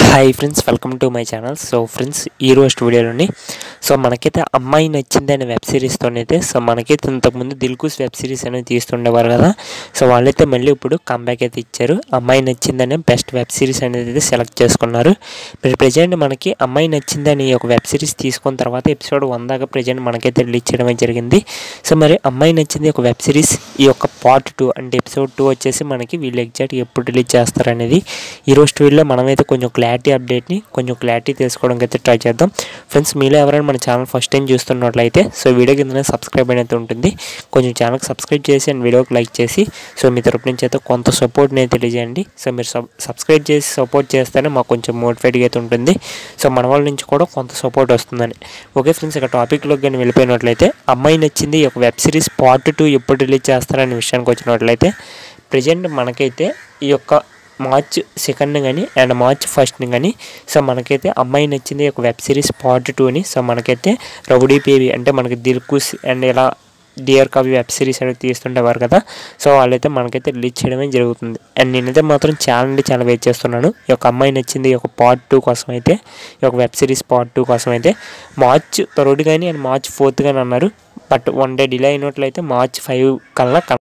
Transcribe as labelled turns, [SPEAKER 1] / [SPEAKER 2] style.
[SPEAKER 1] hi friends welcome to my channel so friends ఈ రోజు వీడియోలోని సో మనకైతే అమ్మాయి నచ్చింది అనే వెబ్ సిరీస్తోనైతే సో మనకైతే ఇంతకుముందు దిల్కుస్ వెబ్ సిరీస్ అనేది తీస్తుండేవారు కదా సో వాళ్ళైతే మళ్ళీ ఇప్పుడు కంబ్యాక్ అయితే ఇచ్చారు అమ్మాయి నచ్చిందనే బెస్ట్ వెబ్ సిరీస్ అనేది అయితే సెలెక్ట్ చేసుకున్నారు ఇప్పుడు ప్రజెంట్ మనకి అమ్మాయి నచ్చిందని ఒక వెబ్ సిరీస్ తీసుకున్న తర్వాత ఎపిసోడ్ వన్ దాకా ప్రజెంట్ మనకైతే రిలీజ్ చేయడం అయితే జరిగింది సో మరి అమ్మాయి నచ్చింది ఒక వెబ్ సిరీస్ ఈ యొక్క పార్ట్ టూ అంటే ఎపిసోడ్ టూ వచ్చేసి మనకి వీళ్ళు ఎగ్జాక్ట్ ఎప్పుడు రిలీజ్ చేస్తారనేది ఈ రోజు వీడియోలో మనమైతే కొంచెం క్లారిటీ అప్డేట్ని కొంచెం క్లారిటీ తెలుసుకోవడానికి అయితే ట్రై చేద్దాం ఫ్రెండ్స్ మీలో ఎవరైనా మన ఛానల్ ఫస్ట్ టైం చూస్తున్నట్లయితే సో వీడియో కిందనే సబ్స్క్రైబ్ అనేది ఉంటుంది కొంచెం ఛానల్కి సబ్స్క్రైబ్ చేసి అండ్ వీడియోకి లైక్ చేసి సో మీ తరపు నుంచి అయితే కొంత సపోర్ట్ని అయితే తెలియజేయండి సో మీరు సబ్ సబ్స్క్రైబ్ చేసి సపోర్ట్ చేస్తేనే మాకు కొంచెం మోటివేట్గా అయితే ఉంటుంది సో మన వాళ్ళ నుంచి కూడా కొంత సపోర్ట్ వస్తుందని ఓకే ఫ్రెండ్స్ ఇక టాపిక్లోకి కానీ వెళ్ళిపోయినట్లయితే అమ్మాయి నచ్చింది ఈ యొక్క వెబ్ సిరీస్ పార్ట్ టూ ఎప్పుడు రిలీజ్ చేస్తారనే విషయానికి వచ్చినట్లయితే ప్రజెంట్ మనకైతే ఈ యొక్క మార్చ్ సెకండ్ కానీ అండ్ మార్చ్ ఫస్ట్ని కానీ సో మనకైతే అమ్మాయి నచ్చింది ఒక వెబ్ సిరీస్ పార్ట్ టూని సో మనకైతే రౌడీ బేబీ అంటే మనకి దిల్కుస్ అండ్ ఇలా డియర్ కవి వెబ్ సిరీస్ అనేది తీస్తుండేవారు కదా సో వాళ్ళైతే మనకైతే రిలీజ్ చేయడమే జరుగుతుంది అండ్ నేనైతే మాత్రం చాలా అంటే చాలా వెయిట్ చేస్తున్నాను ఈ యొక్క అమ్మాయి నచ్చింది ఈ యొక్క పార్ట్ టూ కోసం అయితే ఈ యొక్క వెబ్ సిరీస్ పార్ట్ టూ కోసం అయితే మార్చ్ థర్డ్ కానీ అండ్ మార్చ్ ఫోర్త్ కానీ అన్నారు బట్ వన్ డే డిలే అయినట్లయితే మార్చ్ ఫైవ్ కల్లా